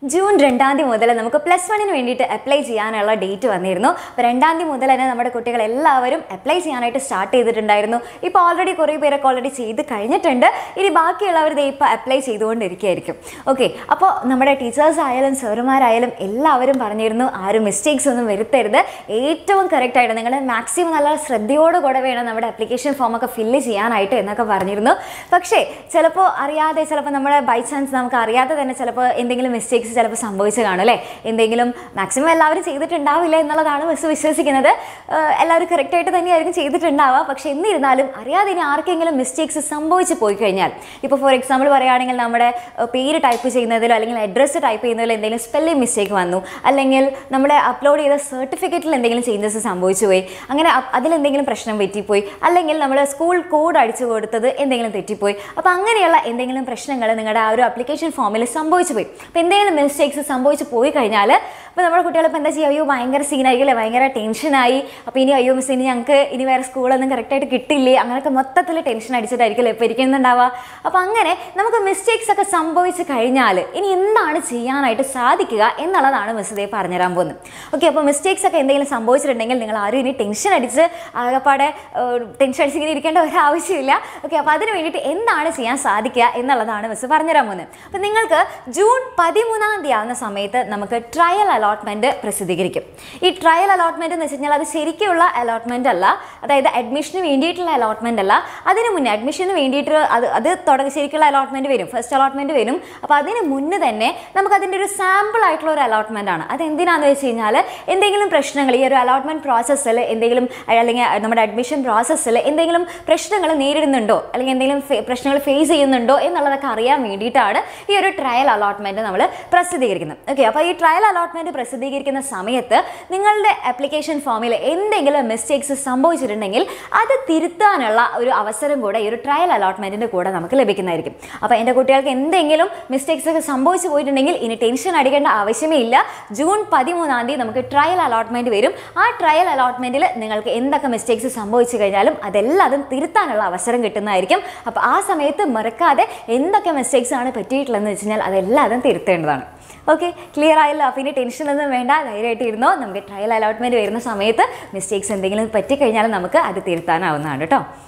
June രണ്ടാം തീയതി മുതൽ നമുക്ക് പ്ലസ് വണ്ണിന് വേണ്ടിയിട്ട് അപ്ലൈ ചെയ്യാനുള്ള ഡേറ്റ് വന്നിരുന്നു അപ്പോൾ രണ്ടാം തീയതി മുതൽ തന്നെ നമ്മുടെ കുട്ടികൾ എല്ലാവരും അപ്ലൈ ചെയ്യാനായിട്ട് സ്റ്റാർട്ട് ചെയ്തിട്ടുണ്ടായിരുന്നു ഇപ്പോൾ ഓൾറെഡി കുറേ പേരൊക്കെ ഓൾറെഡി ചെയ്ത് കഴിഞ്ഞിട്ടുണ്ട് ഇനി ബാക്കിയുള്ളവർ ദേ ഇപ്പോൾ അപ്ലൈ ചെയ്തുകൊണ്ടിരിക്കുകയായിരിക്കും ഓക്കെ അപ്പോൾ നമ്മുടെ ടീച്ചേഴ്സ് ആയാലും സാറുമാരായാലും എല്ലാവരും പറഞ്ഞിരുന്നു ആരും മിസ്റ്റേക്സ് ഒന്നും വരുത്തരുത് ഏറ്റവും കറക്റ്റ് ആയിട്ട് നിങ്ങൾ മാക്സിമം നല്ല ശ്രദ്ധയോടുകൂടെ വേണം നമ്മുടെ അപ്ലിക്കേഷൻ ഫോമൊക്കെ ഫില്ല് ചെയ്യാനായിട്ട് എന്നൊക്കെ പറഞ്ഞിരുന്നു പക്ഷേ ചിലപ്പോൾ അറിയാതെ ചിലപ്പോൾ നമ്മുടെ ബൈ ചാൻസ് നമുക്ക് അറിയാതെ തന്നെ ചിലപ്പോൾ എന്തെങ്കിലും മിസ്റ്റേക്സ് ചിലപ്പോൾ സംഭവിച്ചു കാണും അല്ലേ എന്തെങ്കിലും മാക്സിമം എല്ലാവരും ചെയ്തിട്ടുണ്ടാവില്ല എന്നുള്ളതാണ് മിസ് വിശ്വസിക്കുന്നത് ഏഹ് എല്ലാവരും കറക്റ്റായിട്ട് തന്നെയായിരിക്കും ചെയ്തിട്ടുണ്ടാവുക പക്ഷേ എന്നിരുന്നാലും അറിയാതെ ഇനി ആർക്കെങ്കിലും മിസ്റ്റേക്സ് സംഭവിച്ചു പോയി കഴിഞ്ഞാൽ ഇപ്പോൾ ഫോർ എക്സാമ്പിൾ പറയുകയാണെങ്കിൽ നമ്മുടെ ഏഹ് പേര് ടൈപ്പ് ചെയ്യുന്നതിലോ അല്ലെങ്കിൽ അഡ്രസ്സ് ടൈപ്പ് ചെയ്യുന്നതിലോ എന്തെങ്കിലും സ്പെല്ലിംഗ് മിസ്റ്റേക്ക് വന്നു അല്ലെങ്കിൽ നമ്മൾ അപ്ലോഡ് ചെയ്ത സർട്ടിഫിക്കറ്റിൽ എന്തെങ്കിലും ചേഞ്ചസ് സംഭവിച്ചു പോയി അങ്ങനെ അ- അതിലെന്തെങ്കിലും പ്രശ്നം പറ്റിപ്പോയി അല്ലെങ്കിൽ നമ്മൾ സ്കൂൾ കോഡ് അടിച്ചു കൊടുത്തത് എന്തെങ്കിലും തെറ്റിപ്പോയി അപ്പോൾ അങ്ങനെയുള്ള എന്തെങ്കിലും പ്രശ്നങ്ങൾ നിങ്ങളുടെ ആ ഒരു അപ്ലിക്കേഷൻ ഫോമിൽ സംഭവിച്ചു പോയി അപ്പോൾ എന്തെങ്കിലും മിസ്റ്റേക്സ് സംഭവിച്ചു പോയി കഴിഞ്ഞാൽ അപ്പോൾ നമ്മുടെ കുട്ടികൾ ഇപ്പോൾ എന്താ ചെയ്യുക അയ്യോ ഭയങ്കര സീനായിരിക്കും അല്ലേ ഭയങ്കര ടെൻഷനായി അപ്പോൾ ഇനി അയ്യോ മിസ് ഇനി ഞങ്ങൾക്ക് ഇനി വേറെ സ്കൂളൊന്നും കറക്റ്റായിട്ട് കിട്ടില്ലേ അങ്ങനെയൊക്കെ മൊത്തത്തിൽ ടെൻഷൻ അടിച്ചിട്ടായിരിക്കും ഇപ്പോൾ ഇരിക്കുന്നുണ്ടാവുക അപ്പോൾ അങ്ങനെ നമുക്ക് മിസ്റ്റേക്സ് ഒക്കെ സംഭവിച്ചു കഴിഞ്ഞാൽ ഇനി എന്താണ് ചെയ്യാനായിട്ട് സാധിക്കുക എന്നുള്ളതാണ് മിസ് ഇതേ പറഞ്ഞുതരാൻ പോകുന്നത് ഓക്കെ അപ്പോൾ മിസ്റ്റേക്സ് ഒക്കെ എന്തെങ്കിലും സംഭവിച്ചിട്ടുണ്ടെങ്കിൽ നിങ്ങൾ ആരും ഇനി ടെൻഷൻ അടിച്ച് ആകെപ്പാടെ ടെൻഷൻ അടിച്ച് ഇങ്ങനെ ഇരിക്കേണ്ട ഒരു ആവശ്യമില്ല ഓക്കെ അപ്പോൾ അതിന് വേണ്ടിയിട്ട് എന്താണ് ചെയ്യാൻ സാധിക്കുക എന്നുള്ളതാണ് മിസ് പറഞ്ഞുതരാൻ പോകുന്നത് അപ്പോൾ നിങ്ങൾക്ക് ജൂൺ പതിമൂന്നാം തീയതി ആവുന്ന സമയത്ത് നമുക്ക് ട്രയൽ അലോട്ട്മെൻറ്റ് പ്രസിദ്ധീകരിക്കും ഈ ട്രയൽ അലോട്ട്മെൻറ്റ് എന്ന് വെച്ച് കഴിഞ്ഞാൽ അത് ശരിക്കുള്ള അലോട്ട്മെൻറ്റ് അല്ല അതായത് അഡ്മിഷന് വേണ്ടിയിട്ടുള്ള അലോട്ട്മെൻറ്റ് അല്ല അതിന് മുന്നേ അഡ്മിഷന് വേണ്ടിയിട്ട് അത് അത് തുടങ്ങി ശരിക്കുള്ള അലോട്ട്മെൻറ്റ് വരും ഫസ്റ്റ് അലോട്ട്മെൻറ്റ് വരും അപ്പോൾ അതിന് മുന്നേ തന്നെ നമുക്ക് അതിൻ്റെ ഒരു സാമ്പിൾ ആയിട്ടുള്ള ഒരു അലോട്ട്മെൻ്റ് ആണ് അത് എന്തിനാണെന്ന് വെച്ച് കഴിഞ്ഞാൽ എന്തെങ്കിലും പ്രശ്നങ്ങൾ ഈ ഒരു അലോട്ട്മെൻറ്റ് പ്രോസസ്സിൽ എന്തെങ്കിലും അല്ലെങ്കിൽ നമ്മുടെ അഡ്മിഷൻ പ്രോസസ്സിൽ എന്തെങ്കിലും പ്രശ്നങ്ങൾ നേരിടുന്നുണ്ടോ അല്ലെങ്കിൽ എന്തെങ്കിലും ഫെ- പ്രശ്നങ്ങൾ ഫേസ് ചെയ്യുന്നുണ്ടോ എന്നുള്ളതൊക്കെ അറിയാൻ വേണ്ടിയിട്ടാണ് ഈ ഒരു ട്രയൽ അലോട്ട്മെൻറ്റ് നമ്മൾ പ്രസിദ്ധീകരിക്കുന്നത് ഓക്കെ അപ്പോൾ ഈ ട്രയൽ അലോട്ട്മെൻറ്റ് പ്രസിദ്ധീകരിക്കുന്ന സമയത്ത് നിങ്ങളുടെ ആപ്ലിക്കേഷൻ ഫോമിൽ എന്തെങ്കിലും മിസ്റ്റേക്സ് സംഭവിച്ചിട്ടുണ്ടെങ്കിൽ അത് തിരുത്താനുള്ള ഒരു അവസരം കൂടെ ഈ ഒരു ട്രയൽ അലോട്ട്മെൻറ്റിൻ്റെ കൂടെ നമുക്ക് ലഭിക്കുന്നതായിരിക്കും അപ്പോൾ എൻ്റെ കുട്ടികൾക്ക് എന്തെങ്കിലും മിസ്റ്റേക്സ് ഒക്കെ സംഭവിച്ചു പോയിട്ടുണ്ടെങ്കിൽ ഇനി ടെൻഷൻ അടിക്കേണ്ട ആവശ്യമേ ഇല്ല ജൂൺ പതിമൂന്നാം തീയതി നമുക്ക് ട്രയൽ അലോട്ട്മെൻറ്റ് വരും ആ ട്രയൽ അലോട്ട്മെൻറ്റിൽ നിങ്ങൾക്ക് എന്തൊക്കെ മിസ്റ്റേക്സ് സംഭവിച്ചു കഴിഞ്ഞാലും അതെല്ലാതും തിരുത്താനുള്ള അവസരം കിട്ടുന്നതായിരിക്കും അപ്പോൾ ആ സമയത്ത് മറക്കാതെ എന്തൊക്കെ മിസ്റ്റേക്സ് ആണ് പറ്റിയിട്ടുള്ളതെന്ന് വെച്ച് കഴിഞ്ഞാൽ അതെല്ലാതും തിരുത്തേണ്ടതാണ് ഓക്കെ ക്ലിയർ ആയല്ലോ അപ്പോൾ ഇനി ടെൻഷനൊന്നും വേണ്ട ധൈര്യമായിട്ട് ഇരുന്നോ നമുക്ക് ട്രയൽ അലോട്ട്മെൻറ്റ് വരുന്ന സമയത്ത് മിസ്റ്റേക്സ് എന്തെങ്കിലും പറ്റിക്കഴിഞ്ഞാൽ നമുക്ക് അത് തിരുത്താനാവുന്നതാണ് കേട്ടോ